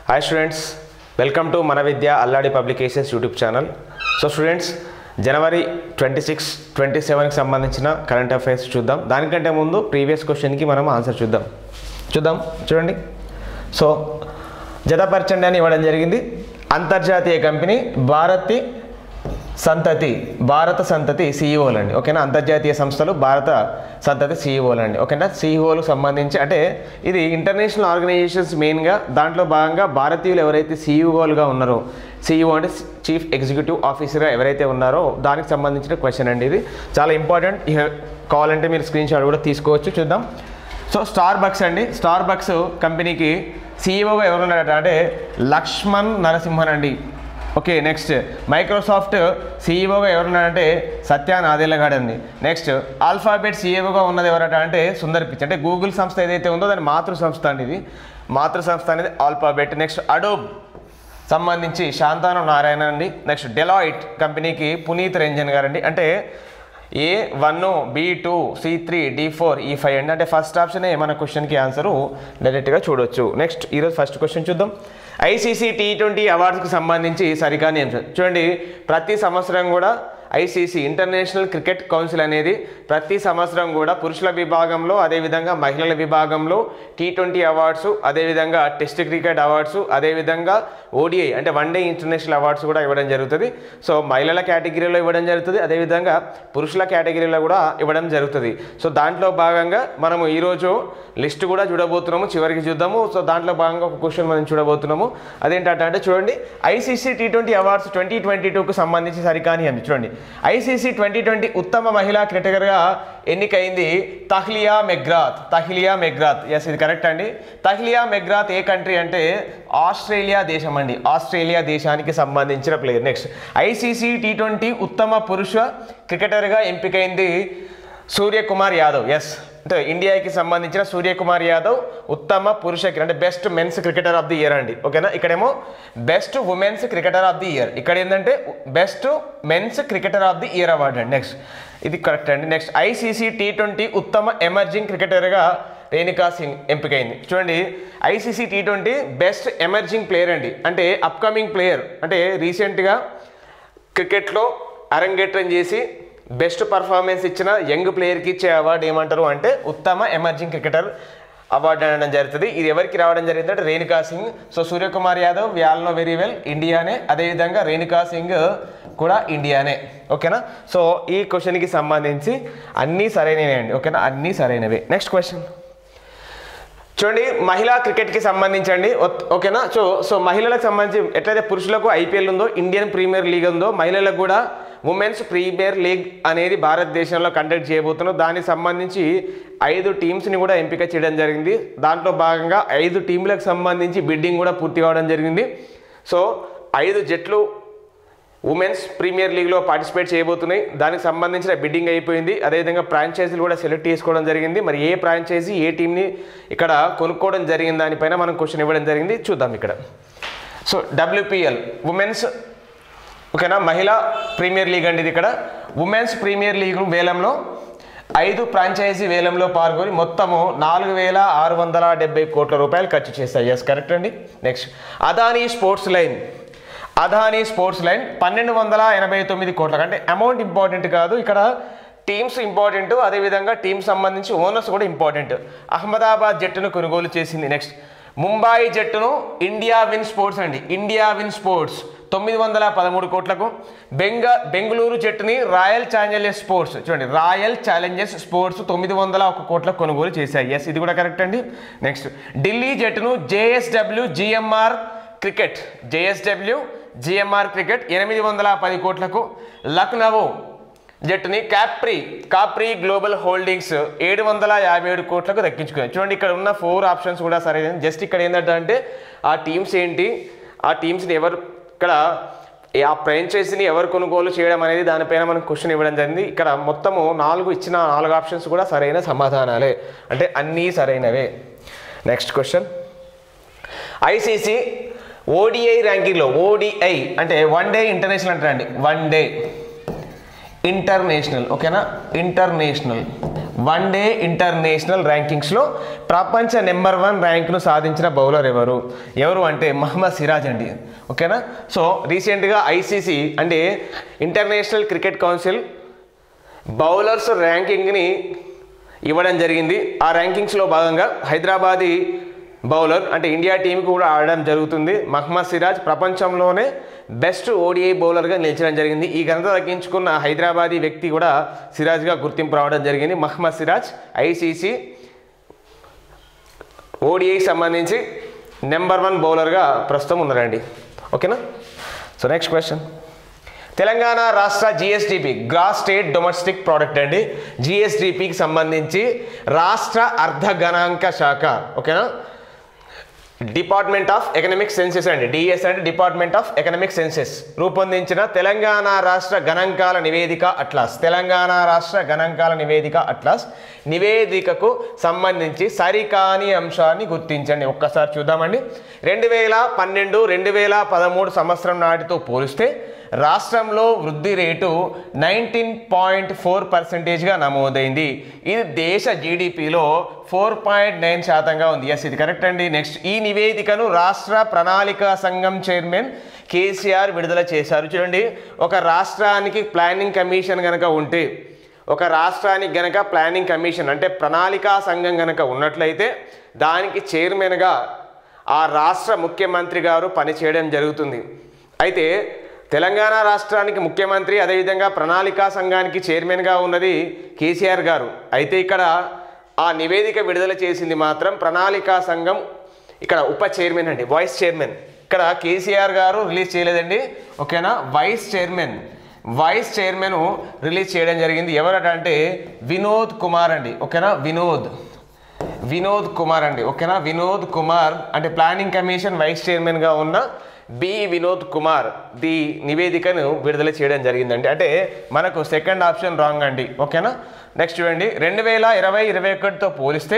hi students welcome to మన Vidya Alladi publications YouTube channel so students జనవరి twenty six twenty సెవెన్కి సంబంధించిన కరెంట్ అఫైర్స్ చూద్దాం దానికంటే ముందు ప్రీవియస్ క్వశ్చన్కి మనం ఆన్సర్ చూద్దాం చూద్దాం చూడండి సో జతపరచండి అని ఇవ్వడం జరిగింది అంతర్జాతీయ కంపెనీ భారతి సంతతి భారత సంతతి సీఈఓలు అండి ఓకేనా అంతర్జాతీయ సంస్థలు భారత సంతతి సీఈఓలు అండి ఓకేనా సీఈఓలకు సంబంధించి అంటే ఇది ఇంటర్నేషనల్ ఆర్గనైజేషన్స్ మెయిన్గా దాంట్లో భాగంగా భారతీయులు ఎవరైతే సీఈఓలుగా ఉన్నారో సీఈఓ అంటే చీఫ్ ఎగ్జిక్యూటివ్ ఆఫీసర్గా ఎవరైతే ఉన్నారో దానికి సంబంధించిన క్వశ్చన్ అండి ఇది చాలా ఇంపార్టెంట్ ఇక కావాలంటే మీరు స్క్రీన్ షాట్ కూడా తీసుకోవచ్చు చూద్దాం సో స్టార్ బక్స్ అండి స్టార్ బక్స్ కంపెనీకి సీఈఓగా ఎవరున్నారట అంటే లక్ష్మణ్ నరసింహన్ అండి ఓకే నెక్స్ట్ మైక్రోసాఫ్ట్ సీఈఓగా ఎవరున్నారంటే సత్య నాదేళ్ళగాడు అండి నెక్స్ట్ ఆల్ఫాబెట్ సీఈఓగా ఉన్నది ఎవరట అంటే సుందర్ పిచ్ అంటే గూగుల్ సంస్థ ఏదైతే ఉందో దాని మాతృ సంస్థ అండి ఇది మాతృ సంస్థ అనేది ఆల్ఫాబెట్ నెక్స్ట్ అడోబ్ సంబంధించి శాంతాను నారాయణ అండి నెక్స్ట్ డెలాయిట్ కంపెనీకి పునీత్ రంజన్ గారు అండి అంటే A one B two C three D four E five అండి అంటే ఫస్ట్ ఆప్షనే మన క్వశ్చన్కి ఆన్సరు డైరెక్ట్గా చూడొచ్చు నెక్స్ట్ ఈరోజు ఫస్ట్ క్వశ్చన్ చూద్దాం ఐసీసీ టీ ట్వంటీ అవార్డ్స్కి సంబంధించి సరికాని అంశం చూడండి ప్రతి సంవత్సరం కూడా ఐసీసీ ఇంటర్నేషనల్ క్రికెట్ కౌన్సిల్ అనేది ప్రతి సంవత్సరం కూడా పురుషుల విభాగంలో అదేవిధంగా మహిళల విభాగంలో టీ ట్వంటీ అవార్డ్స్ అదేవిధంగా టెస్ట్ క్రికెట్ అవార్డ్స్ అదేవిధంగా ఓడిఐ అంటే వన్ డే ఇంటర్నేషనల్ అవార్డ్స్ కూడా ఇవ్వడం జరుగుతుంది సో మహిళల కేటగిరీలో ఇవ్వడం జరుగుతుంది అదేవిధంగా పురుషుల కేటగిరీలో కూడా ఇవ్వడం జరుగుతుంది సో దాంట్లో భాగంగా మనము ఈరోజు లిస్ట్ కూడా చూడబోతున్నాము చివరికి చూద్దాము సో దాంట్లో భాగంగా ఒక క్వశ్చన్ మనం చూడబోతున్నాము అదేంటంటే అంటే చూడండి ICC T twenty awards twenty twenty టూకు సంబంధించి సరికాని అంది చూడండి ఐసీసీ ట్వంటీ ట్వంటీ ఉత్తమ మహిళా క్రికెటర్గా ఎన్నికైంది Tahlia McGrath Tahlia McGrath yes ఇది కరెక్ట్ అండి తహ్లియా మెగ్రాత్ ఏ కంట్రీ అంటే ఆస్ట్రేలియా దేశం అండి ఆస్ట్రేలియా దేశానికి సంబంధించిన player next ICC T twenty ఉత్తమ పురుష క్రికెటర్గా ఎంపికైంది సూర్యకుమార్ యాదవ్ ఎస్ అంటే ఇండియాకి సంబంధించిన సూర్యకుమార్ యాదవ్ ఉత్తమ పురుష క్రి- అంటే best men's cricketer of the year అండి ఓకేనా ఇక్కడేమో best women's cricketer of the year ఇక్కడ ఏంటంటే best men's cricketer of the year award అండి నెక్స్ట్ ఇది కరెక్ట్ అండి నెక్స్ట్ ఐసీసీ టీ ట్వంటీ ఉత్తమ ఎమర్జింగ్ క్రికెటర్గా రేణుకా సింగ్ ఎంపికైంది చూడండి ICC T twenty best emerging player అండి అంటే అప్కమింగ్ ప్లేయర్ అంటే రీసెంట్గా క్రికెట్లో అరంగేట్రం చేసి బెస్ట్ పర్ఫార్మెన్స్ ఇచ్చిన యంగ్ ప్లేయర్కి ఇచ్చే అవార్డు ఏమంటారు అంటే ఉత్తమ ఎమర్జింగ్ క్రికెటర్ అవార్డు అనడం జరుగుతుంది ఇది ఎవరికి రావడం జరిగింది అంటే రేణుకా సింగ్ సో సూర్యకుమార్ యాదవ్ వ్యాల్ నో వెరీ వెల్ ఇండియానే అదేవిధంగా రేణుకా సింగ్ కూడా ఇండియానే ఓకేనా సో ఈ క్వశ్చన్కి సంబంధించి అన్నీ సరైనవే అండి ఓకేనా అన్నీ సరైనవే నెక్స్ట్ క్వశ్చన్ చూడండి మహిళా క్రికెట్కి సంబంధించండి ఒత్- ఓకేనా సో సో మహిళలకు సంబంధించి ఎట్లయితే పురుషులకు ఐపీఎల్ ఉందో ఇండియన్ ప్రీమియర్ లీగ్ ఉందో మహిళలకు కూడా ఉమెన్స్ ప్రీమియర్ లీగ్ అనేది భారతదేశంలో కండక్ట్ చేయబోతున్నాం దానికి సంబంధించి ఐదు టీమ్స్ని కూడా ఎంపిక చేయడం జరిగింది దాంట్లో భాగంగా ఐదు టీంలకు సంబంధించి బిడ్డింగ్ కూడా పూర్తి కావడం జరిగింది సో ఐదు జట్లు ఉమెన్స్ ప్రీమియర్ లీగ్లో పార్టిసిపేట్ చేయబోతున్నాయి దానికి సంబంధించిన బిడ్డింగ్ అయిపోయింది అదేవిధంగా ఫ్రాంచైజీలు కూడా సెలెక్ట్ చేసుకోవడం జరిగింది మరి ఏ ఫ్రాంచైజీ ఏ టీంని ఇక్కడ కొనుక్కోవడం జరిగింది దానిపైన మనం క్వశ్చన్ ఇవ్వడం జరిగింది చూద్దాం ఇక్కడ సో డబ్ల్యూపిఎల్ ఉమెన్స్ ఓకేనా మహిళా ప్రీమియర్ లీగ్ అండి ఇది ఇక్కడ ఉమెన్స్ ప్రీమియర్ లీగ్ వేలంలో ఐదు ఫ్రాంచైజీ వేలంలో పాల్గొని మొత్తము నాలుగు వేల ఆరు వందల డెబ్బై కోట్ల రూపాయలు ఖర్చు చేస్తాయి ఎస్ కరెక్ట్ అండి next Adani Sportsline Adani Sportsline పన్నెండు వందల ఎనభై తొమ్మిది కోట్ల అంటే అమౌంట్ ఇంపార్టెంట్ కాదు ఇక్కడ టీమ్స్ ఇంపార్టెంట్ అదేవిధంగా టీం సంబంధించి ఓనర్స్ కూడా ఇంపార్టెంట్ అహ్మదాబాద్ జట్టును కొనుగోలు చేసింది నెక్స్ట్ ముంబై జట్టును ఇండియా విన్ స్పోర్ట్స్ అండి ఇండియా విన్ స్పోర్ట్స్ తొమ్మిది వందల పదమూడు కోట్లకు బెంగ బెంగళూరు జట్టుని రాయల్ ఛాలెంజర్స్ స్పోర్ట్స్ చూడండి రాయల్ ఛాలెంజర్స్ స్పోర్ట్స్ తొమ్మిది వందల ఒక కోట్ల కొనుగోలు చేశాయి ఎస్ ఇది కూడా కరెక్ట్ అండి నెక్స్ట్ ఢిల్లీ జట్టును JSW GMR cricket JSW GMR cricket ఎనిమిది వందల పది కోట్లకు లక్నవో జట్టుని క్యాప్రీ కాప్రీ గ్లోబల్ హోల్డింగ్స్ ఏడు వందల యాభై ఏడు కోట్లకు దక్కించుకుంది చూడండి ఇక్కడ ఉన్న ఫోర్ ఆప్షన్స్ కూడా సరైన జస్ట్ ఇక్కడ ఏంటంటే అంటే ఆ టీమ్స్ ఏంటి ఆ టీమ్స్ని ఎవరు ఇక్కడ ఏ- ఆ ఫ్రాంచైజీని ఎవరు కొనుగోలు చేయడం అనేది దానిపైన మనకు క్వశ్చన్ ఇవ్వడం జరిగింది ఇక్కడ మొత్తము నాలుగు ఇచ్చిన నాలుగు ఆప్షన్స్ కూడా సరైన సమాధానాలే అంటే అన్నీ సరైనవే నెక్స్ట్ క్వశ్చన్ ఐసీసీ ఓడిఐ ర్యాంకింగ్లో ఓడిఐ అంటే వన్ డే ఇంటర్నేషనల్ అంటారండి వన్ డే ఇంటర్నేషనల్ ఓకేనా ఇంటర్నేషనల్ వన్ డే ఇంటర్నేషనల్ ర్యాంకింగ్స్లో ప్రపంచ నెంబర్ వన్ ర్యాంక్ను సాధించిన బౌలర్ ఎవరు ఎవరు అంటే మహమ్మద్ సిరాజ్ అండి ఓకేనా సో రీసెంట్గా ఐసీసీ అంటే ఇంటర్నేషనల్ క్రికెట్ కౌన్సిల్ బౌలర్స్ ర్యాంకింగ్ని ఇవ్వడం జరిగింది ఆ ర్యాంకింగ్స్లో భాగంగా హైదరాబాదీ బౌలర్ అంటే ఇండియా టీంకి కూడా ఆడడం జరుగుతుంది మహమ్మద్ సిరాజ్ ప్రపంచంలోనే బెస్ట్ ఓడిఐ బౌలర్గా నిలిచడం జరిగింది ఈ ఘనత దక్కించుకున్న హైదరాబాదీ వ్యక్తి కూడా సిరాజ్గా గుర్తింపు రావడం జరిగింది మహమ్మద్ సిరాజ్ ఐసీసీ ఓడిఐకి సంబంధించి నెంబర్ వన్ బౌలర్గా ప్రస్తుతం ఉన్నారండి ఓకేనా సో నెక్స్ట్ క్వశ్చన్ తెలంగాణ రాష్ట్ర GSDP gross state domestic product అండి జిఎస్డిపికి సంబంధించి రాష్ట్ర అర్ధ గణాంక శాఖ ఓకేనా డిపార్ట్మెంట్ ఆఫ్ ఎకనామిక్ సెన్సెస్ అండి డిఎస్ అంటే డిపార్ట్మెంట్ ఆఫ్ ఎకనామిక్ సెన్సెస్ రూపొందించిన తెలంగాణ రాష్ట్ర గణాంకాల నివేదిక అట్లాస్ తెలంగాణ రాష్ట్ర గణాంకాల నివేదిక అట్లాస్ నివేదికకు సంబంధించి సరికాని అంశాన్ని గుర్తించండి ఒక్కసారి చూద్దామండి రెండు వేల పన్నెండు రెండు వేల పదమూడు సంవత్సరం నాటితో పోలిస్తే రాష్ట్రంలో వృద్ధి రేటు నైన్టీన్ పాయింట్ ఫోర్ పర్సెంటేజ్గా నమోదైంది ఇది దేశ జీడిపిలో ఫోర్ పాయింట్ నైన్ శాతంగా ఉంది ఎస్ ఇది కరెక్ట్ అండి నెక్స్ట్ ఈ నివేదికను రాష్ట్ర ప్రణాళిక సంఘం చైర్మన్ కేసీఆర్ విడుదల చేశారు చూడండి ఒక రాష్ట్రానికి ప్లానింగ్ కమిషన్ కనుక ఉంటే ఒక రాష్ట్రానికి గనక ప్లానింగ్ కమిషన్ అంటే ప్రణాళికా సంఘం గనక ఉన్నట్లయితే దానికి చైర్మన్గా ఆ రాష్ట్ర ముఖ్యమంత్రి గారు పనిచేయడం జరుగుతుంది అయితే తెలంగాణ రాష్ట్రానికి ముఖ్యమంత్రి అదేవిధంగా ప్రణాళికా సంఘానికి చైర్మన్గా ఉన్నది కేసీఆర్ గారు అయితే ఇక్కడ ఆ నివేదిక విడుదల చేసింది మాత్రం ప్రణాళికా సంఘం ఇక్కడ ఉప చైర్మన్ అండి వైస్ చైర్మన్ ఇక్కడ కేసీఆర్ గారు రిలీజ్ చేయలేదండి ఓకేనా vice chairman vice chairman release చేయడం జరిగింది ఎవరట అంటే వినోద్ కుమార్ అండి ఓకేనా వినోద్ వినోద్ కుమార్ అండి ఓకేనా వినోద్ కుమార్ అంటే ప్లానింగ్ కమిషన్ వైస్ చైర్మన్గా ఉన్న బి వినోద్ కుమార్ ది నివేదికను విడుదల చేయడం జరిగిందండి అంటే మనకు సెకండ్ ఆప్షన్ రాంగ్ అండి ఓకేనా నెక్స్ట్ చూడండి రెండు వేల ఇరవై ఇరవై ఒకటితో పోలిస్తే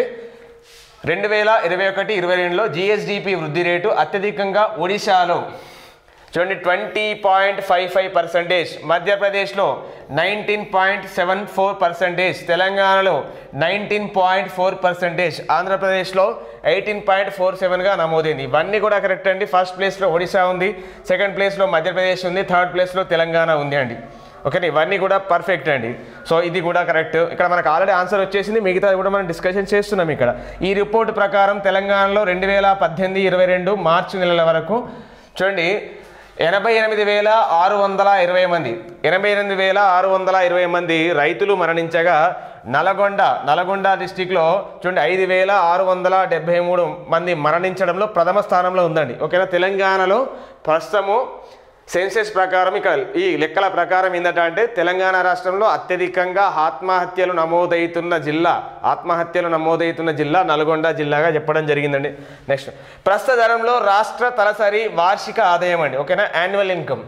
రెండు వేల ఇరవై ఒకటి ఇరవై రెండులో జిఎస్డిపి వృద్ధి రేటు అత్యధికంగా ఒడిశాలో చూడండి twenty point five five percentage మధ్యప్రదేశ్లో nineteen point seven four percentage తెలంగాణలో నైన్టీన్ పాయింట్ ఫోర్ పర్సెంటేజ్ ఆంధ్రప్రదేశ్లో ఎయిటీన్ పాయింట్ ఫోర్ సెవెన్గా నమోదైంది ఇవన్నీ కూడా కరెక్ట్ అండి ఫస్ట్ ప్లేస్లో ఒడిశా ఉంది సెకండ్ ప్లేస్లో మధ్యప్రదేశ్ ఉంది థర్డ్ ప్లేస్లో తెలంగాణ ఉంది అండి ఓకేనా ఇవన్నీ కూడా పర్ఫెక్ట్ అండి సో ఇది కూడా కరెక్ట్ ఇక్కడ మనకు ఆల్రెడీ ఆన్సర్ వచ్చేసింది మిగతాది కూడా మనం డిస్కషన్ చేస్తున్నాం ఇక్కడ ఈ రిపోర్ట్ ప్రకారం తెలంగాణలో రెండు వేల పద్దెనిమిది ఇరవై రెండు మార్చి నెలల వరకు చూడండి ఎనభై ఎనిమిది వేల ఆరు వందల ఇరవై మంది ఎనభై ఎనిమిది వేల ఆరు వందల ఇరవై మంది రైతులు మరణించగా నల్గొండ నల్గొండ డిస్టిక్లో చూడండి ఐదు వేల ఆరు వందల డెబ్బై మూడు మంది మరణించడంలో ప్రథమ స్థానంలో ఉందండి ఓకేనా తెలంగాణలో ప్రస్తుతము సెన్సెస్ ప్రకారం ఇక ఈ లెక్కల ప్రకారం ఏంటంటే అంటే తెలంగాణ రాష్ట్రంలో అత్యధికంగా ఆత్మహత్యలు నమోదవుతున్న జిల్లా ఆత్మహత్యలు నమోదవుతున్న జిల్లా నల్గొండ జిల్లాగా చెప్పడం జరిగిందండి నెక్స్ట్ ప్రస్తుత ధరంలో రాష్ట్ర తలసరి వార్షిక ఆదాయం అండి ఓకేనా యాన్యువల్ ఇన్కమ్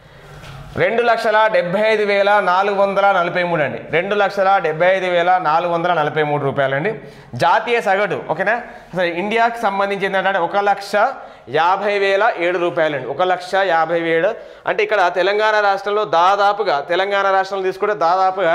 రెండు లక్షల డెబ్బై ఐదు వేల నాలుగు వందల నలభై మూడు అండి రెండు లక్షల డెబ్బై ఐదు వేల నాలుగు వందల నలభై మూడు రూపాయలండి జాతీయ సగటు ఓకేనా అసలు ఇండియాకి సంబంధించి ఏంటంటే ఒక లక్ష యాభై వేల ఏడు రూపాయలండి ఒక లక్ష యాభై వేలు అంటే ఇక్కడ తెలంగాణ రాష్ట్రంలో దాదాపుగా తెలంగాణ రాష్ట్రంలో తీసుకుంటే దాదాపుగా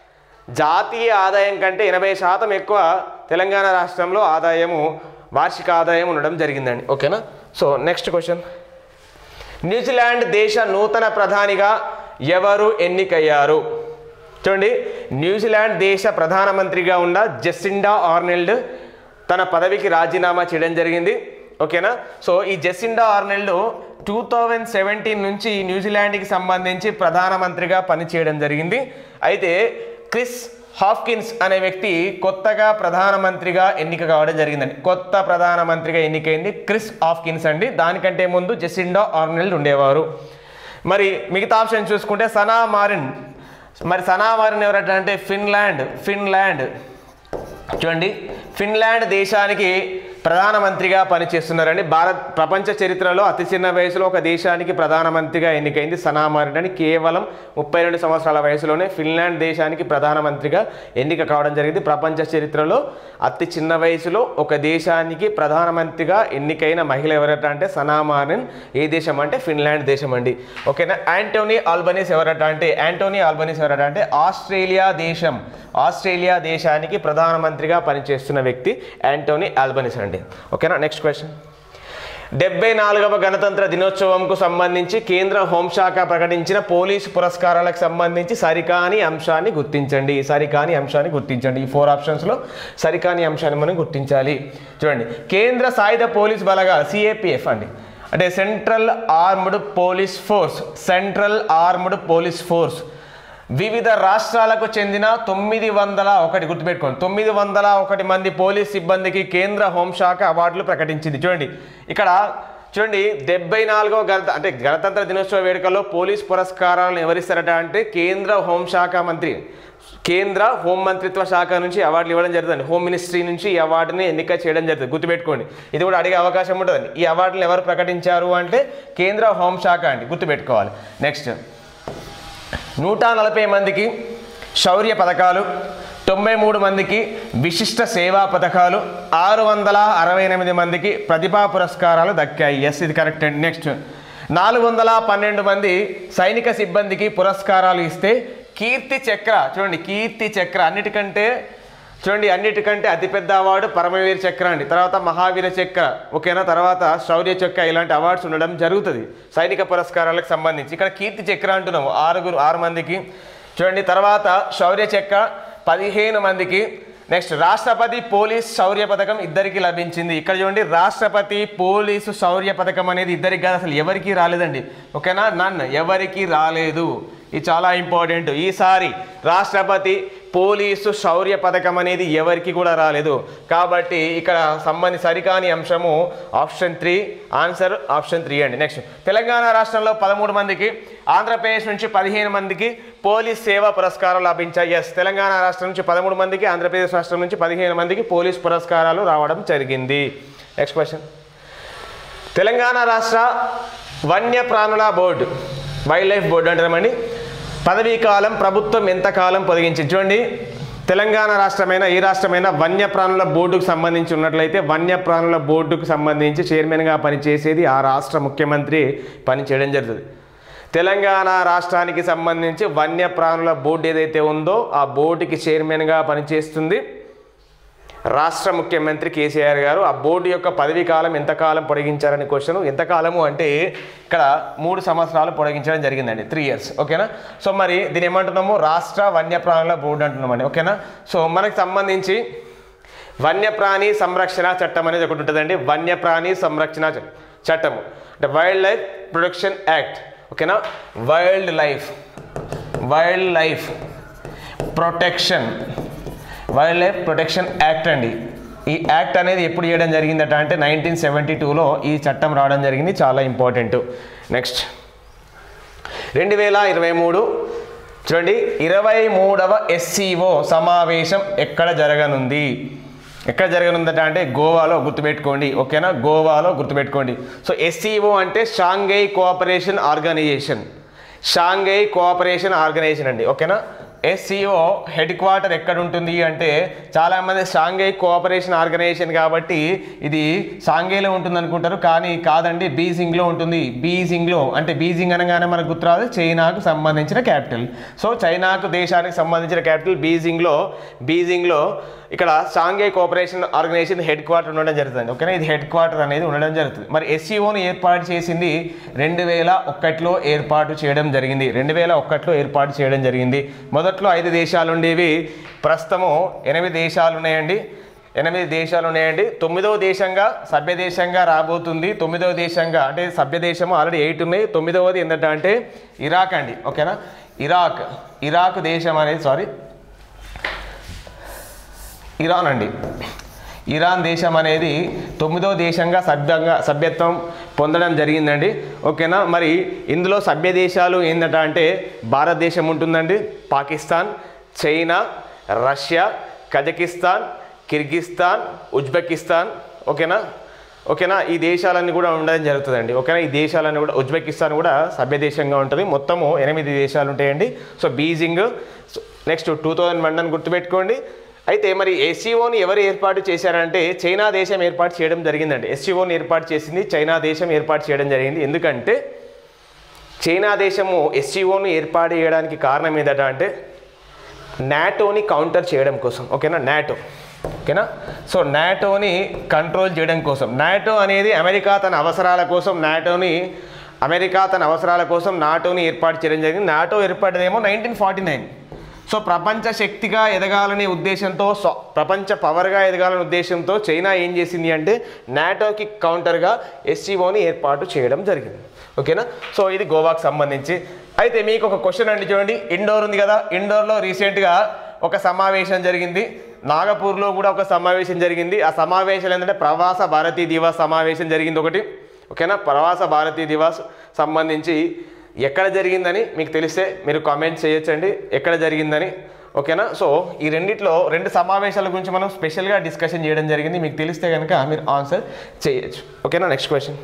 జాతీయ ఆదాయం కంటే ఎనభై శాతం ఎక్కువ తెలంగాణ రాష్ట్రంలో ఆదాయము వార్షిక ఆదాయం ఉండడం జరిగిందండి ఓకేనా సో నెక్స్ట్ క్వశ్చన్ న్యూజిలాండ్ దేశ నూతన ప్రధానిగా ఎవరు ఎన్నికయ్యారు చూడండి న్యూజిలాండ్ దేశ ప్రధానమంత్రిగా ఉన్న జెసిండా ఆర్నెల్డ్ తన పదవికి రాజీనామా చేయడం జరిగింది ఓకేనా సో ఈ Jacinda Ardern two thousand seventeen నుంచి న్యూజిలాండ్కి సంబంధించి ప్రధానమంత్రిగా పనిచేయడం జరిగింది అయితే క్రిస్ హాఫ్కిన్స్ అనే వ్యక్తి కొత్తగా ప్రధానమంత్రిగా ఎన్నిక కావడం జరిగిందండి కొత్త ప్రధానమంత్రిగా ఎన్నికైంది క్రిస్ హాఫ్కిన్స్ అండి దానికంటే ముందు జెసిండా ఆర్నెల్డ్ ఉండేవారు మరి మిగతా ఆప్షన్ చూసుకుంటే సనా మారిన్ మరి సనా మారిన్ ఎవరంటే అంటే ఫిన్లాండ్ ఫిన్లాండ్ చూడండి ఫిన్లాండ్ దేశానికి ప్రధానమంత్రిగా పనిచేస్తున్నారండి భారత్ ప్రపంచ చరిత్రలో అతి చిన్న వయసులో ఒక దేశానికి ప్రధానమంత్రిగా ఎన్నికైంది సనా మారిన్ అని కేవలం ముప్పై రెండు సంవత్సరాల వయసులోనే ఫిన్లాండ్ దేశానికి ప్రధానమంత్రిగా ఎన్నిక కావడం జరిగింది ప్రపంచ చరిత్రలో అతి చిన్న వయసులో ఒక దేశానికి ప్రధానమంత్రిగా ఎన్నికైన మహిళ ఎవరట అంటే సనా మారిన్ ఏ దేశం అంటే ఫిన్లాండ్ దేశం అండి ఓకేనా యాంటోనీ ఆల్బనీస్ ఎవరట అంటే యాంటోనీ ఆల్బనీస్ ఎవరట అంటే ఆస్ట్రేలియా దేశం ఆస్ట్రేలియా దేశానికి ప్రధానమంత్రిగా పనిచేస్తున్న వ్యక్తి యాంటోనీ ఆల్బనీస్ అండి ఓకేనా నెక్స్ట్ క్వశ్చన్ డెబ్బై నాలుగవ గణతంత్ర దినోత్సవంకు సంబంధించి కేంద్ర హోంశాఖ ప్రకటించిన పోలీసు పురస్కారాలకు సంబంధించి సరికాని అంశాన్ని గుర్తించండి సరికాని అంశాన్ని గుర్తించండి ఈ ఫోర్ ఆప్షన్స్లో సరికాని అంశాన్ని మనం గుర్తించాలి చూడండి కేంద్ర సాయుధ పోలీస్ బలగాలు సిఏపిఎఫ్ అండి అంటే central armed police force central armed police force వివిధ రాష్ట్రాలకు చెందిన తొమ్మిది వందల ఒకటి గుర్తుపెట్టుకోండి తొమ్మిది వందల ఒకటి మంది పోలీస్ సిబ్బందికి కేంద్ర హోంశాఖ అవార్డులు ప్రకటించింది చూడండి ఇక్కడ చూడండి డెబ్బై నాలుగవ గణత అంటే గణతంత్ర దినోత్సవ వేడుకల్లో పోలీస్ పురస్కారాలను ఎవరిస్తారట అంటే కేంద్ర హోంశాఖ మంత్రి కేంద్ర హోం మంత్రిత్వ శాఖ నుంచి అవార్డులు ఇవ్వడం జరుగుతుంది హోమ్ మినిస్ట్రీ నుంచి ఈ అవార్డుని ఎన్నిక చేయడం జరుగుతుంది గుర్తుపెట్టుకోండి ఇది కూడా అడిగే అవకాశం ఉంటుందండి ఈ అవార్డులు ఎవరు ప్రకటించారు అంటే కేంద్ర హోంశాఖ అండి గుర్తుపెట్టుకోవాలి నెక్స్ట్ నూట నలభై మందికి శౌర్య పథకాలు తొంభై మూడు మందికి విశిష్ట సేవా పథకాలు ఆరు వందల అరవై ఎనిమిది మందికి ప్రతిభా పురస్కారాలు దక్కాయి ఎస్ ఇది కరెక్ట్ అండి నెక్స్ట్ నాలుగు వందల పన్నెండు మంది సైనిక సిబ్బందికి పురస్కారాలు ఇస్తే కీర్తి చక్ర చూడండి కీర్తి చక్ర అన్నిటికంటే చూడండి అన్నిటికంటే అతిపెద్ద అవార్డు పరమవీర చక్ర అండి తర్వాత మహావీర చక్ర ఓకేనా తర్వాత శౌర్య చక్ర ఇలాంటి అవార్డ్స్ ఉండడం జరుగుతుంది సైనిక పురస్కారాలకు సంబంధించి ఇక్కడ కీర్తి చక్ర అంటున్నాము ఆరుగురు ఆరు మందికి చూడండి తర్వాత శౌర్య చక్ర పదిహేను మందికి నెక్స్ట్ రాష్ట్రపతి పోలీస్ శౌర్య పథకం ఇద్దరికి లభించింది ఇక్కడ చూడండి రాష్ట్రపతి పోలీసు శౌర్య పథకం అనేది ఇద్దరికి కాదు అసలు ఎవరికి రాలేదండి ఓకేనా నన్ను ఎవరికి రాలేదు ఇది చాలా ఇంపార్టెంట్ ఈసారి రాష్ట్రపతి పోలీసు శౌర్య పథకం అనేది ఎవరికి కూడా రాలేదు కాబట్టి ఇక్కడ సంబంధి సరికాని అంశము option three answer option three అండి నెక్స్ట్ తెలంగాణ రాష్ట్రంలో పదమూడు మందికి ఆంధ్రప్రదేశ్ నుంచి పదిహేను మందికి పోలీస్ సేవా పురస్కారాలు లభించాయి ఎస్ తెలంగాణ రాష్ట్రం నుంచి పదమూడు మందికి ఆంధ్రప్రదేశ్ రాష్ట్రం నుంచి పదిహేను మందికి పోలీస్ పురస్కారాలు రావడం జరిగింది నెక్స్ట్ క్వశ్చన్ తెలంగాణ రాష్ట్ర వన్యప్రాణుల బోర్డు వైల్డ్ లైఫ్ బోర్డు అంటామండి పదవీ కాలం ప్రభుత్వం ఎంతకాలం పొదిగించింది చూడండి తెలంగాణ రాష్ట్రమైన ఈ రాష్ట్రమైన వన్యప్రాణుల బోర్డుకు సంబంధించి ఉన్నట్లయితే వన్యప్రాణుల బోర్డుకు సంబంధించి చైర్మన్గా పనిచేసేది ఆ రాష్ట్ర ముఖ్యమంత్రి పనిచేయడం జరుగుతుంది తెలంగాణ రాష్ట్రానికి సంబంధించి వన్యప్రాణుల బోర్డు ఏదైతే ఉందో ఆ బోర్డుకి చైర్మన్గా పనిచేస్తుంది రాష్ట్ర ముఖ్యమంత్రి కేసీఆర్ గారు ఆ బోర్డు యొక్క పదవీ కాలం ఎంతకాలం పొడిగించారని క్వశ్చన్ ఎంతకాలము అంటే ఇక్కడ మూడు సంవత్సరాలు పొడిగించడం జరిగిందండి త్రీ ఇయర్స్ ఓకేనా సో మరి దీని ఏమంటున్నాము రాష్ట్ర వన్యప్రాణుల బోర్డు అంటున్నామండి ఓకేనా సో మనకు సంబంధించి వన్యప్రాణి సంరక్షణ చట్టం అనేది ఒకటి ఉంటుందండి వన్యప్రాణి సంరక్షణ చ- చట్టము అంటే వైల్డ్ లైఫ్ ప్రొటెక్షన్ యాక్ట్ ఓకేనా wildlife wildlife protection wildlife protection act అండి ఈ యాక్ట్ అనేది ఎప్పుడు చేయడం జరిగిందట అంటే నైన్టీన్ సెవెంటీ టూలో ఈ చట్టం రావడం జరిగింది చాలా ఇంపార్టెంట్ నెక్స్ట్ రెండు వేల ఇరవై మూడు చూడండి ఇరవై మూడవ ఎస్సీఓ సమావేశం ఎక్కడ జరగనుంది ఎక్కడ జరగనుందట అంటే గోవాలో గుర్తుపెట్టుకోండి ఓకేనా గోవాలో గుర్తుపెట్టుకోండి సో ఎస్సీఓ అంటే Shanghai cooperation organisation Shanghai cooperation organisation అండి ఓకేనా ఎస్సీఓ హెడ్ క్వార్టర్ ఎక్కడ ఉంటుంది అంటే చాలామంది షాంఘై కోఆపరేషన్ ఆర్గనైజేషన్ కాబట్టి ఇది షాంఘైలో ఉంటుంది అనుకుంటారు కానీ కాదండి బీజింగ్లో ఉంటుంది బీజింగ్లో అంటే బీజింగ్ అనగానే మనకు గుర్తురాదు చైనాకు సంబంధించిన క్యాపిటల్ సో చైనాకు దేశానికి సంబంధించిన క్యాపిటల్ బీజింగ్లో బీజింగ్లో ఇక్కడ Shanghai cooperation organisation headquarter ఉండడం జరుగుతుంది ఓకేనా ఇది హెడ్ క్వార్టర్ అనేది ఉండడం జరుగుతుంది మరి ఎస్సీఓను ఏర్పాటు చేసింది రెండు వేల ఒక్కట్లో ఏర్పాటు చేయడం జరిగింది రెండు వేల ఒక్కట్లో ఏర్పాటు చేయడం జరిగింది మొదట్లో ఐదు దేశాలు ఉండేవి ప్రస్తుతము ఎనిమిది దేశాలు ఉన్నాయండి ఎనిమిది దేశాలు ఉన్నాయండి తొమ్మిదవ దేశంగా సభ్య దేశంగా రాబోతుంది తొమ్మిదవ దేశంగా అంటే సభ్య దేశము ఆల్రెడీ ఎయిట్ ఉన్నాయి తొమ్మిదవది ఏంటంటే అంటే ఇరాక్ అండి ఓకేనా ఇరాక్ ఇరాక్ దేశం అనేది సారీ ఇరాన్ అండి ఇరాన్ దేశం అనేది తొమ్మిదో దేశంగా సభ్యంగా సభ్యత్వం పొందడం జరిగిందండి ఓకేనా మరి ఇందులో సభ్య దేశాలు ఏంటంట అంటే భారతదేశం ఉంటుందండి Pakistan China Russia Kazakhstan Kyrgyzstan Uzbekistan ఓకేనా ఓకేనా ఈ దేశాలన్నీ కూడా ఉండడం జరుగుతుందండి ఓకేనా ఈ దేశాలన్నీ కూడా ఉజ్బెకిస్తాన్ కూడా సభ్య దేశంగా ఉంటుంది మొత్తము ఎనిమిది దేశాలు ఉంటాయండి so Beijing next two thousand one అని గుర్తుపెట్టుకోండి అయితే మరి ఎస్సీఓని ఎవరు ఏర్పాటు చేశారంటే చైనా దేశం ఏర్పాటు చేయడం జరిగిందండి ఎస్సీఓని ఏర్పాటు చేసింది చైనా దేశం ఏర్పాటు చేయడం జరిగింది ఎందుకంటే చైనా దేశము ఎస్సీఓను ఏర్పాటు చేయడానికి కారణం ఏంటంటే అంటే నాటోని కౌంటర్ చేయడం కోసం ఓకేనా నాటో ఓకేనా సో నాటోని కంట్రోల్ చేయడం కోసం నాటో అనేది అమెరికా తన అవసరాల కోసం నాటోని అమెరికా తన అవసరాల కోసం నాటోని ఏర్పాటు చేయడం జరిగింది నాటో ఏర్పడేదేమో నైన్టీన్ ఫార్టీ నైన్ సో ప్రపంచ శక్తిగా ఎదగాలనే ఉద్దేశంతో స్వ- ప్రపంచ పవర్గా ఎదగాలనే ఉద్దేశంతో చైనా ఏం చేసింది అంటే నాటోకి కౌంటర్గా ఎస్సీఓని ఏర్పాటు చేయడం జరిగింది ఓకేనా సో ఇది గోవాకు సంబంధించి అయితే మీకు ఒక క్వశ్చన్ అండి చూడండి ఇండోర్ ఉంది కదా ఇండోర్లో రీసెంట్గా ఒక సమావేశం జరిగింది నాగపూర్లో కూడా ఒక సమావేశం జరిగింది ఆ సమావేశం ఏంటంటే ప్రవాస భారతీ దివాస్ సమావేశం జరిగింది ఒకటి ఓకేనా ప్రవాస భారతీ దివాస్ సంబంధించి ఎక్కడ జరిగిందని మీకు తెలిస్తే మీరు కామెంట్ చేయొచ్చండి ఎక్కడ జరిగిందని ఓకేనా సో ఈ రెండిట్లో రెండు సమావేశాల గురించి మనం స్పెషల్గా డిస్కషన్ చేయడం జరిగింది మీకు తెలిస్తే కనుక మీరు ఆన్సర్ చేయొచ్చు ఓకేనా నెక్స్ట్ క్వశ్చన్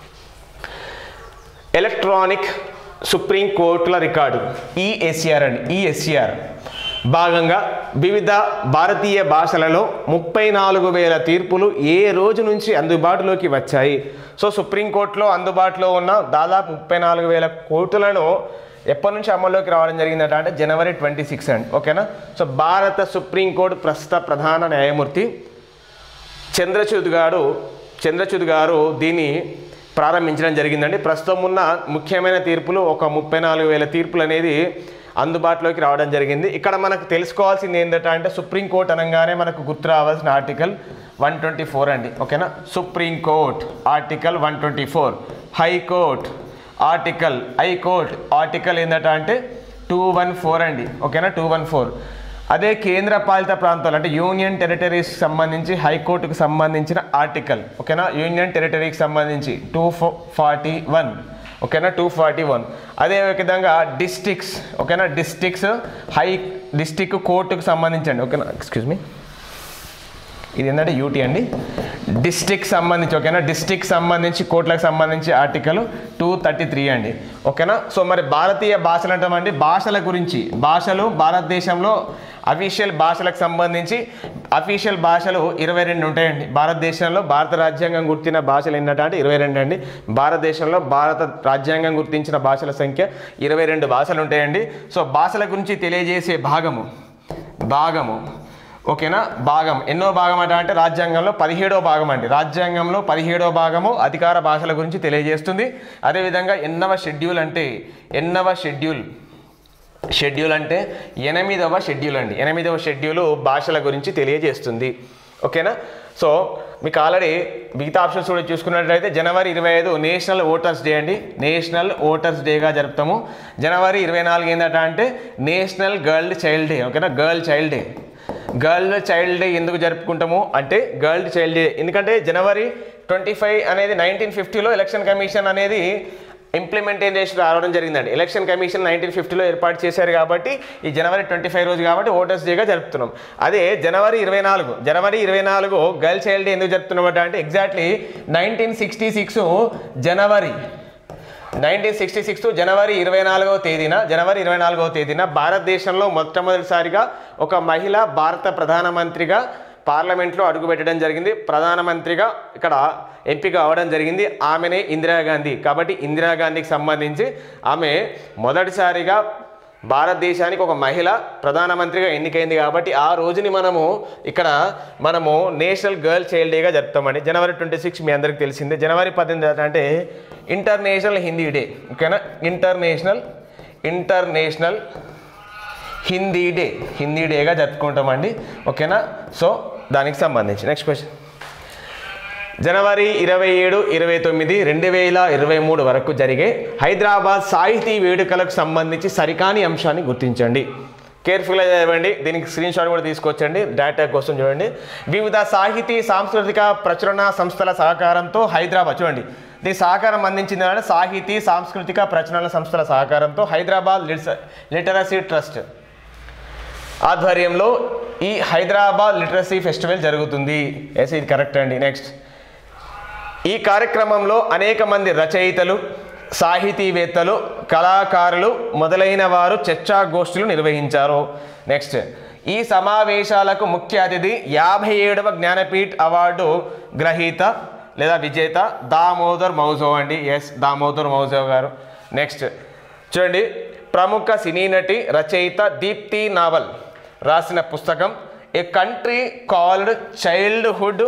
ఎలక్ట్రానిక్ సుప్రీం కోర్టుల రికార్డు ఈఎస్ఆర్ అండి ఈఎస్ఆర్ భాగంగా వివిధ భారతీయ భాషలలో ముప్పై నాలుగు వేల తీర్పులు ఏ రోజు నుంచి అందుబాటులోకి వచ్చాయి సో సుప్రీంకోర్టులో అందుబాటులో ఉన్న దాదాపు ముప్పై నాలుగు వేల కోర్టులను ఎప్పటి నుంచి అమల్లోకి రావడం జరిగిందట అంటే జనవరి ట్వంటీ సిక్స్ అండి ఓకేనా సో భారత సుప్రీంకోర్టు ప్రస్తుత ప్రధాన న్యాయమూర్తి చంద్రచూద్ గారు చంద్రచూద్ గారు దీన్ని ప్రారంభించడం జరిగిందండి ప్రస్తుతం ఉన్న ముఖ్యమైన తీర్పులు ఒక ముప్పై నాలుగు వేల తీర్పులు అనేది అందుబాటులోకి రావడం జరిగింది ఇక్కడ మనకు తెలుసుకోవాల్సింది ఏంటంటే అంటే సుప్రీంకోర్టు అనగానే మనకు గుర్తు రావాల్సిన ఆర్టికల్ వన్ ట్వంటీ ఫోర్ అండి ఓకేనా supreme court article one twenty four high court article high court article ఏంటంటే అంటే టూ వన్ ఫోర్ అండి ఓకేనా టూ వన్ ఫోర్ అదే కేంద్ర పాలిత ప్రాంతాలు అంటే యూనియన్ టెరిటరీస్ సంబంధించి హైకోర్టుకు సంబంధించిన ఆర్టికల్ ఓకేనా యూనియన్ టెరిటరీకి సంబంధించి టూ ఫార్టీ వన్ ఓకేనా టూ ఫార్టీ వన్ అదే విధంగా డిస్ట్రిక్ట్స్ ఓకేనా డిస్ట్రిక్ట్స్ హై డిస్ట్రిక్ట్ కోర్టుకు సంబంధించండి ఓకేనా ఎక్స్క్యూజ్ మీ ఇది ఏంటంటే యూటీ అండి డిస్ట్రిక్ట్ సంబంధించి ఓకేనా డిస్ట్రిక్ట్ సంబంధించి కోట్లకు సంబంధించి ఆర్టికల్ టూ థర్టీ త్రీ అండి ఓకేనా సో మరి భారతీయ భాషలు అంటామండి భాషల గురించి భాషలు భారతదేశంలో అఫీషియల్ భాషలకు సంబంధించి అఫీషియల్ భాషలు ఇరవై రెండు ఉంటాయండి భారతదేశంలో భారత రాజ్యాంగం గుర్తిన భాషలు ఏంటంటే ఇరవై రెండు అండి భారతదేశంలో భారత రాజ్యాంగం గుర్తించిన భాషల సంఖ్య ఇరవై రెండు భాషలు ఉంటాయండి సో భాషల గురించి తెలియజేసే భాగము భాగము ఓకేనా భాగం ఎన్నో భాగం అంట అంటే రాజ్యాంగంలో పదిహేడో భాగం అండి రాజ్యాంగంలో పదిహేడో భాగము అధికార భాషల గురించి తెలియజేస్తుంది అదేవిధంగా ఎన్నవ షెడ్యూల్ అంటే ఎన్నవ షెడ్యూల్ షెడ్యూల్ అంటే ఎనిమిదవ షెడ్యూల్ అండి ఎనిమిదవ షెడ్యూల్ భాషల గురించి తెలియజేస్తుంది ఓకేనా సో మీకు ఆల్రెడీ మిగతా ఆప్షన్స్ కూడా చూసుకున్నట్లయితే జనవరి ఇరవై ఐదు నేషనల్ ఓటర్స్ డే అండి నేషనల్ ఓటర్స్ డేగా జరుపుతాము జనవరి ఇరవై నాలుగు ఏంటంటే అంటే నేషనల్ గర్ల్ చైల్డ్ డే ఓకేనా girl child day girl child day ఎందుకు జరుపుకుంటాము అంటే గర్ల్ చైల్డ్ డే ఎందుకంటే జనవరి ట్వంటీ ఫైవ్ అనేది నైన్టీన్ ఫిఫ్టీలో ఎలక్షన్ కమిషన్ అనేది ఇంప్లిమెంటేషన్ రావడం జరిగిందండి ఎలక్షన్ కమిషన్ నైన్టీన్ ఫిఫ్టీలో ఏర్పాటు చేశారు కాబట్టి ఈ జనవరి ట్వంటీ ఫైవ్ రోజు కాబట్టి ఓటర్స్ డేగా జరుపుతున్నాం అదే జనవరి ఇరవై నాలుగు జనవరి ఇరవై నాలుగు గర్ల్ చైల్డ్ డే ఎందుకు జరుపుతున్నాం అంటే ఎగ్జాక్ట్లీ నైన్టీన్ సిక్స్టీ సిక్స్ జనవరి నైన్టీన్ సిక్స్టీ సిక్స్ జనవరి ఇరవై నాలుగవ తేదీన జనవరి ఇరవై నాలుగవ తేదీన భారతదేశంలో మొట్టమొదటిసారిగా ఒక మహిళ భారత ప్రధానమంత్రిగా పార్లమెంట్లో అడుగుపెట్టడం జరిగింది ప్రధానమంత్రిగా ఇక్కడ ఎంపిక అవ్వడం జరిగింది ఆమెనే ఇందిరాగాంధీ కాబట్టి ఇందిరాగాంధీకి సంబంధించి ఆమె మొదటిసారిగా భారతదేశానికి ఒక మహిళ ప్రధానమంత్రిగా ఎన్నికైంది కాబట్టి ఆ రోజుని మనము ఇక్కడ మనము నేషనల్ గర్ల్ చైల్డ్ డేగా జరుపుతామండి జనవరి ట్వంటీ సిక్స్ మీ అందరికీ తెలిసిందే జనవరి పద్దెనిమిది అంటే ఇంటర్నేషనల్ హిందీ డే ఓకేనా international international Hindi day Hindi డేగా జరుపుకుంటామండి ఓకేనా సో దానికి సంబంధించి నెక్స్ట్ క్వశ్చన్ జనవరి ఇరవై ఏడు ఇరవై తొమ్మిది రెండు వేల ఇరవై మూడు వరకు జరిగే హైదరాబాద్ సాహితీ వేడుకలకు సంబంధించి సరికాని అంశాన్ని గుర్తించండి కేర్ఫుల్గా చదవండి దీనికి స్క్రీన్ షాట్ కూడా తీసుకొచ్చండి డేటా కోసం చూడండి వివిధ సాహితీ సాంస్కృతిక ప్రచురణ సంస్థల సహకారంతో హైదరాబాద్ చూడండి దీని సహకారం అందించింది అంటే సాహితీ సాంస్కృతిక ప్రచురణ సంస్థల సహకారంతో హైదరాబాద్ లిట్స- లిటరసీ ట్రస్ట్ ఆధ్వర్యంలో ఈ హైదరాబాద్ లిటరసీ ఫెస్టివల్ జరుగుతుంది ఎస్ ఇది కరెక్ట్ అండి నెక్స్ట్ ఈ కార్యక్రమంలో అనేక మంది రచయితలు సాహితీవేత్తలు కళాకారులు మొదలైన వారు చర్చాగోష్ఠులు నిర్వహించారు నెక్స్ట్ ఈ సమావేశాలకు ముఖ్య అతిథి యాభై ఏడవ జ్ఞానపీఠ్ అవార్డు గ్రహీత లేదా విజేత దామోదర్ మౌజో అండి ఎస్ దామోదర్ మౌజో గారు నెక్స్ట్ చూడండి ప్రముఖ సినీ నటి రచయిత దీప్తి నావల్ రాసిన పుస్తకం a country called childhood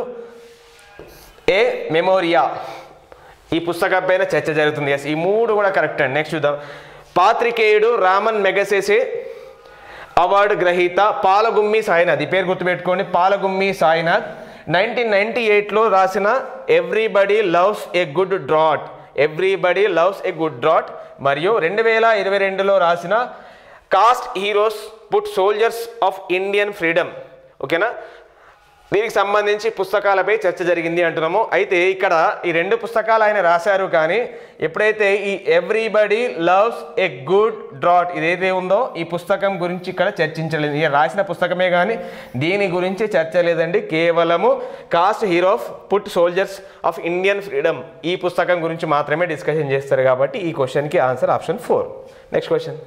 a memoir ఈ పుస్తకం పైన చర్చ జరుగుతుంది ఎస్ ఈ మూడు కూడా కరెక్ట్ అండి నెక్స్ట్ చూద్దాం పాత్రికేయుడు రామన్ మెగసెసే అవార్డు గ్రహీత పాలగుమ్మి సాయినాథ్ ఈ పేరు గుర్తుపెట్టుకోండి పాలగుమ్మి సాయినాథ్ నైన్టీన్ నైన్టీ ఎయిట్లో రాసిన everybody loves a good drought everybody loves a good drought మరియు రెండు వేల ఇరవై రెండులో రాసిన last heroes foot soldiers of Indian freedom ఓకేనా దీనికి సంబంధించి పుస్తకాలపై చర్చ జరిగింది అంటున్నాము అయితే ఇక్కడ ఈ రెండు పుస్తకాలు ఆయన రాశారు కానీ ఎప్పుడైతే ఈ everybody loves a good drought ఇదైతే ఉందో ఈ పుస్తకం గురించి ఇక్కడ చర్చించలేదు ఈయన రాసిన పుస్తకమే కానీ దీని గురించి చర్చ లేదండి కేవలము last hero of foot soldiers of Indian freedom ఈ పుస్తకం గురించి మాత్రమే డిస్కషన్ చేస్తారు కాబట్టి ఈ క్వశ్చన్కి answer option four next question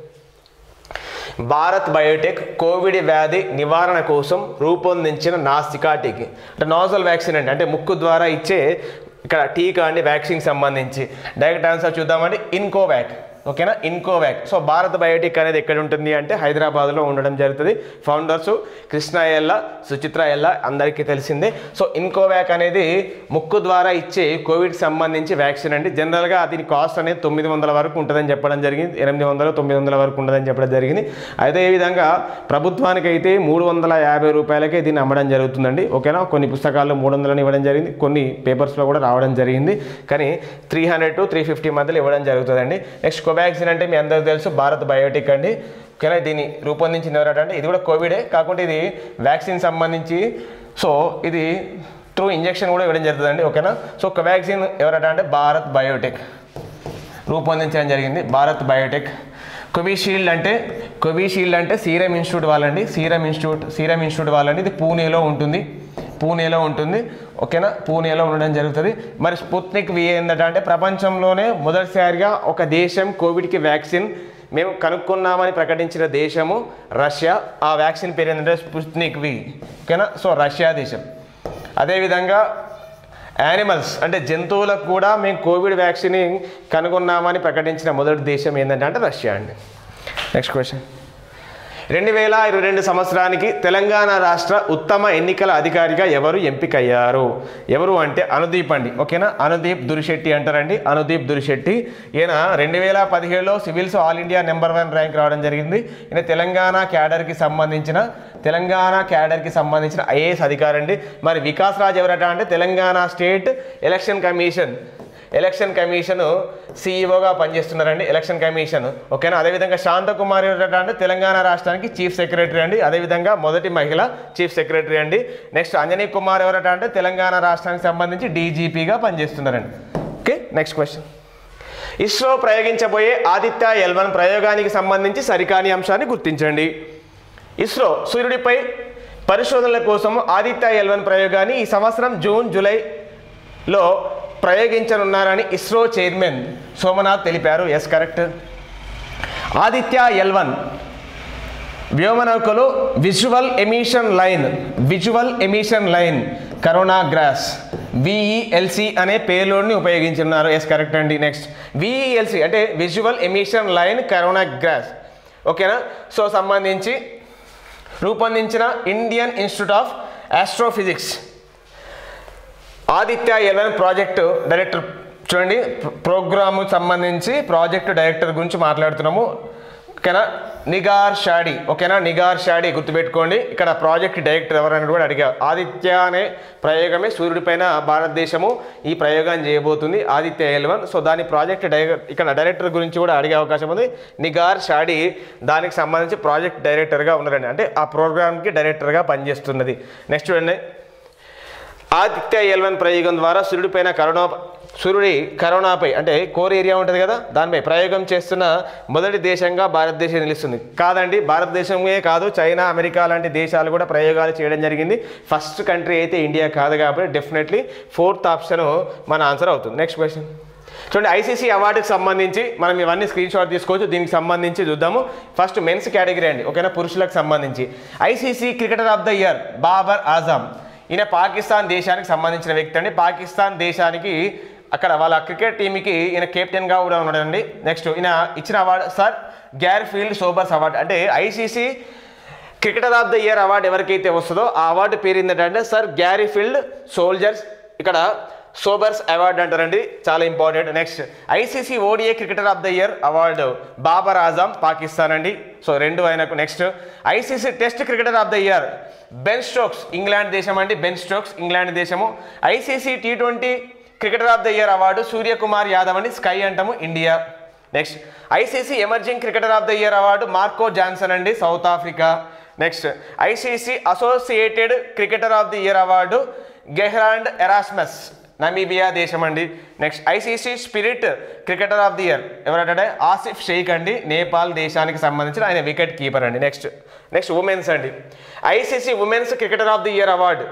Bharat Biotech covid వ్యాధి నివారణ కోసం రూపొందించిన నాసికా టీకి అంటే నాజల్ వ్యాక్సిన్ అండి అంటే ముక్కు ద్వారా ఇచ్చే ఇక్కడ టీకా అండి వ్యాక్సిన్కి సంబంధించి డైరెక్ట్ ఆన్సర్ చూద్దామండి ఇన్కోవ్యాక్ ఓకేనా ఇన్కోవ్యాక్ సో భారత్ బయోటెక్ అనేది ఎక్కడ ఉంటుంది అంటే హైదరాబాద్లో ఉండడం జరుగుతుంది ఫౌండర్స్ కృష్ణ ఎల్ల సుచిత్ర ఎల్ల అందరికీ తెలిసిందే సో ఇన్కోవ్యాక్ అనేది ముక్కు ద్వారా ఇచ్చే కోవిడ్ సంబంధించి వ్యాక్సిన్ అండి జనరల్గా దీని కాస్ట్ అనేది తొమ్మిది వందల వరకు ఉంటుందని చెప్పడం జరిగింది ఎనిమిది వందలు తొమ్మిది వందల వరకు ఉంటుందని చెప్పడం జరిగింది అయితే ఈ విధంగా ప్రభుత్వానికి అయితే మూడు వందల యాభై రూపాయలకే దీన్ని అమ్మడం జరుగుతుందండి ఓకేనా కొన్ని పుస్తకాల్లో మూడు వందలని ఇవ్వడం జరిగింది కొన్ని పేపర్స్లో కూడా రావడం జరిగింది కానీ three hundred to three fifty మధ్యలో ఇవ్వడం జరుగుతుందండి నెక్స్ట్ కోవాక్సిన్ అంటే మీ అందరికీ తెలుసు భారత్ బయోటిక్ అండి ఓకేనా దీన్ని రూపొందించింది ఎవరంటే ఇది కూడా కోవిడే కాకుంటే ఇది వ్యాక్సిన్ సంబంధించి సో ఇది త్రూ ఇంజెక్షన్ కూడా ఇవ్వడం జరుగుతుందండి ఓకేనా సో కోవాక్సిన్ ఎవరట అంటే భారత్ బయోటెక్ రూపొందించడం జరిగింది భారత్ బయోటెక్ కోవిషీల్డ్ అంటే కోవిషీల్డ్ అంటే సీరం ఇన్స్టిట్యూట్ వాళ్ళండి సీరం ఇన్స్టిట్యూట్ సీరం ఇన్స్టిట్యూట్ వాళ్ళండి ఇది పూణేలో ఉంటుంది పూణేలో ఉంటుంది ఓకేనా పూణేలో ఉండడం జరుగుతుంది మరి స్పుత్నిక్ వి ఏంటంటే అంటే ప్రపంచంలోనే మొదటిసారిగా ఒక దేశం కోవిడ్కి వ్యాక్సిన్ మేము కనుక్కున్నామని ప్రకటించిన దేశము రష్యా ఆ వ్యాక్సిన్ పేరు ఏంటంటే స్పుత్నిక్ వి ఓకేనా సో రష్యా దేశం అదేవిధంగా యానిమల్స్ అంటే జంతువులకు కూడా మేము కోవిడ్ వ్యాక్సిన్ కనుగొన్నామని ప్రకటించిన మొదటి దేశం ఏంటంటే అంటే రష్యా అండి నెక్స్ట్ క్వశ్చన్ రెండు వేల ఇరవై రెండు సంవత్సరానికి తెలంగాణ రాష్ట్ర ఉత్తమ ఎన్నికల అధికారిగా ఎవరు ఎంపికయ్యారు ఎవరు అంటే అనుదీప్ అండి ఓకేనా అనుదీప్ దురిశెట్టి అంటారండి అనుదీప్ దురిశెట్టి ఈయన రెండు వేల పదిహేడులో civils all India number one rank రావడం జరిగింది ఈయన తెలంగాణ క్యాడర్కి సంబంధించిన తెలంగాణ క్యాడర్కి సంబంధించిన ఐఏఎస్ అధికారి అండి మరి వికాస్ రాజ్ ఎవరట అంటే Telangana state election commission election commission సీఈఓగా పనిచేస్తున్నారండి ఎలక్షన్ కమిషన్ ఓకేనా అదేవిధంగా శాంతకుమారి ఎవరట అంటే తెలంగాణ రాష్ట్రానికి చీఫ్ సెక్రటరీ అండి అదేవిధంగా మొదటి మహిళ చీఫ్ సెక్రటరీ అండి నెక్స్ట్ అంజనీ కుమార్ ఎవరట అంటే తెలంగాణ రాష్ట్రానికి సంబంధించి డీజీపీగా పనిచేస్తున్నారండి ఓకే నెక్స్ట్ క్వశ్చన్ ఇస్రో ప్రయోగించబోయే ఆదిత్య ఎల్వన్ ప్రయోగానికి సంబంధించి సరికాని అంశాన్ని గుర్తించండి ఇస్రో సూర్యుడిపై పరిశోధనల కోసం ఆదిత్య ఎల్వన్ ప్రయోగాన్ని ఈ సంవత్సరం జూన్ జూలైలో ప్రయోగించనున్నారని ఇస్రో చైర్మన్ సోమనాథ్ తెలిపారు ఎస్ కరెక్ట్ ఆదిత్య ఎల్వన్ వ్యోమనౌకలు visual emission line visual emission line coronagraph VELC అనే పేలోడ్ని ఉపయోగించున్నారు ఎస్ కరెక్ట్ అండి నెక్స్ట్ విఈఎల్సి అంటే visual emission line coronagraph ఓకేనా సో సంబంధించి రూపొందించిన Indian institute of astrophysics Aditya L one project director చూడండి ప్రోగ్రాము సంబంధించి ప్రాజెక్టు డైరెక్టర్ గురించి మాట్లాడుతున్నాము ఓకేనా నిగార్ షాడి ఓకేనా నిగార్ షాడి గుర్తుపెట్టుకోండి ఇక్కడ ప్రాజెక్ట్ డైరెక్టర్ ఎవరని కూడా అడిగారు ఆదిత్య అనే ప్రయోగమే సూర్యుడిపైన భారతదేశము ఈ ప్రయోగాన్ని చేయబోతుంది ఆదిత్య ఎలవన్ సో దాని ప్రాజెక్ట్ డైరెక్టర్ ఇక్కడ డైరెక్టర్ గురించి కూడా అడిగే అవకాశం ఉంది నిగార్ షాడి దానికి సంబంధించి ప్రాజెక్ట్ డైరెక్టర్గా ఉన్నారండి అంటే ఆ ప్రోగ్రామ్కి డైరెక్టర్గా పనిచేస్తున్నది నెక్స్ట్ చూడండి ఆదిత్య ఎల్వన్ ప్రయోగం ద్వారా సూర్యుడిపైన కరోనా సూర్యుడి కరోనాపై అంటే కోర్ ఏరియా ఉంటుంది కదా దానిపై ప్రయోగం చేస్తున్న మొదటి దేశంగా భారతదేశం నిలుస్తుంది కాదండి భారతదేశమే కాదు చైనా అమెరికా లాంటి దేశాలు కూడా ప్రయోగాలు చేయడం జరిగింది ఫస్ట్ కంట్రీ అయితే ఇండియా కాదు కాబట్టి డెఫినెట్లీ ఫోర్త్ ఆప్షన్ మన ఆన్సర్ అవుతుంది నెక్స్ట్ క్వశ్చన్ చూడండి ఐసీసీ అవార్డుకి సంబంధించి మనం ఇవన్నీ స్క్రీన్ షాట్ తీసుకోవచ్చు దీనికి సంబంధించి చూద్దాము ఫస్ట్ మెన్స్ కేటగిరీ అండి ఓకేనా పురుషులకు సంబంధించి ICC cricketer of the year Babar Azam ఈయన పాకిస్తాన్ దేశానికి సంబంధించిన వ్యక్తి అండి పాకిస్తాన్ దేశానికి అక్కడ వాళ్ళ క్రికెట్ టీంకి ఈయన కెప్టెన్గా కూడా ఉన్నాడండి నెక్స్ట్ ఈయన ఇచ్చిన award sir Garfield Sobers award అంటే ICC cricketer of the year award ఎవరికైతే వస్తుందో ఆ అవార్డు పేరు ఏంటంటే సార్ గ్యారీ ఫీల్డ్ సోల్జర్స్ ఇక్కడ సోబర్స్ అవార్డు అంటారండి చాలా important next ICC ODI cricketer of the year award Babar Azam Pakistan అండి సో రెండు ఆయనకు next ICC test cricketer of the year Ben Stokes England దేశం అండి బెన్ స్టోక్స్ ఇంగ్లాండ్ దేశము ICC T twenty cricketer of the year award Suryakumar Yadav అండి sky అంటాము India next ICC emerging cricketer of the year award Marco Jansen అండి South Africa next ICC associated cricketer of the year award Gerhard Erasmus Namibia దేశం అండి next ICC spirit cricketer of the year ఎవరంటే ఆసిఫ్ షేక్ అండి నేపాల్ దేశానికి సంబంధించిన ఆయన wicket keeper అండి next next women's అండి ICC women's cricketer of the year award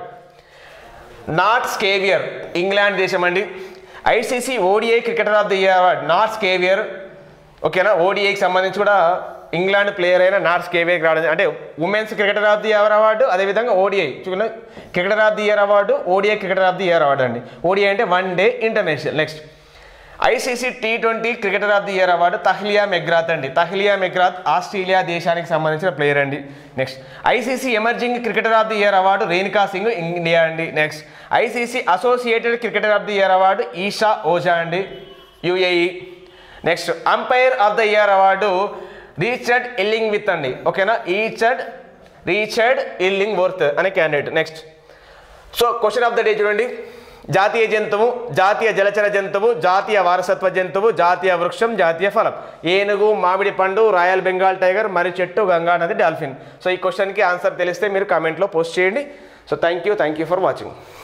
Nat Sciver England దేశం అండి ICC ODI cricketer of the year award Nat Sciver ఓకేనా ఓడిఐకి సంబంధించి కూడా ఇంగ్లాండ్ ప్లేయర్ అయిన నాట్ స్కేవియర్ రావడం అంటే women's cricketer of the year award అదేవిధంగా ఓడిఐ చూడండి cricketer of the year award ODI cricketer of the year award అండి ఓడిఐ అంటే one day international next ICC T twenty cricketer of the year award Tahlia McGrath అండి Tahlia McGrath Australia దేశానికి సంబంధించిన player అండి next ICC emerging cricketer of the year award Renuka Singh India అండి next ICC associated cricketer of the year award Esha Oza అండి UAE next umpire of the year award Richard Illingworth అండి ఓకేనా Richard Richard Illingworth అనే candidate next so question of the day చూడండి జాతీయ జంతువు జాతీయ జలచర జంతువు జాతీయ వారసత్వ జంతువు జాతీయ వృక్షం జాతీయ ఫలం ఏనుగు మామిడి పండు రాయల్ బెంగాల్ టైగర్ మరి చెట్టు గంగా నది డాల్ఫిన్ సో ఈ క్వశ్చన్కి ఆన్సర్ తెలిస్తే మీరు కామెంట్లో పోస్ట్ చేయండి so thank you thank you for watching